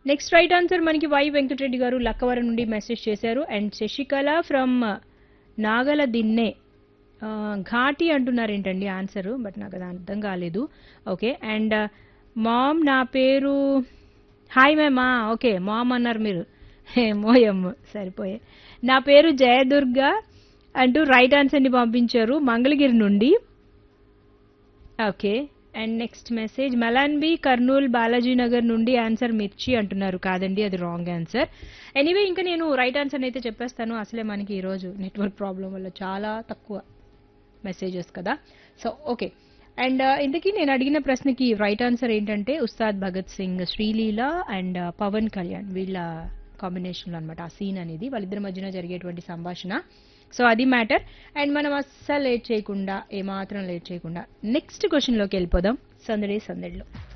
next right answer మనకి Y Venkatareddy garu Lakkavaram నుండి message చేశారు అండ్ శశికళ ఫ్రమ్ నాగల దిన్నే ఆ, ఘాటి అంటున్నారు ఏంటండి ఆన్సర్ బట్ నాకు అది అర్థం కాలేదు ఓకే అండ్ మామ్ నా పేరు హాయ్ మేమా ఓకే మామ్ అన్నారు మీరు ఏమో ఏమో సరిపోయే నా పేరు జయదుర్గ అంటూ రైట్ ఆన్సర్ని పంపించారు మంగళగిరి నుండి okay and next message Malanbi Kurnool Balaji Nagar నుండి ఆన్సర్ మిర్చి అంటున్నారు కాదండి అది రాంగ్ ఆన్సర్ ఎనీవే ఇంకా నేను రైట్ ఆన్సర్ అయితే చెప్పేస్తాను అసలే మనకి ఈరోజు నెట్వర్క్ ప్రాబ్లం వల్ల చాలా తక్కువ మెసేజెస్ కదా సో ఓకే అండ్ ఇంతకీ నేను అడిగిన ప్రశ్నకి రైట్ ఆన్సర్ ఏంటంటే ఉస్తాద్ భగత్ సింగ్ శ్రీలీల అండ్ పవన్ కళ్యాణ్ వీళ్ళ కాంబినేషన్లో అనమాట ఆ సీన్ అనేది వాళ్ళిద్దరి మధ్యన జరిగేటువంటి సంభాషణ సో అది మ్యాటర్ అండ్ మనం అస్సలు లేట్ చేయకుండా ఏమాత్రం లేట్ చేయకుండా నెక్స్ట్ క్వశ్చన్లోకి వెళ్ళిపోదాం సందడి సందడిలో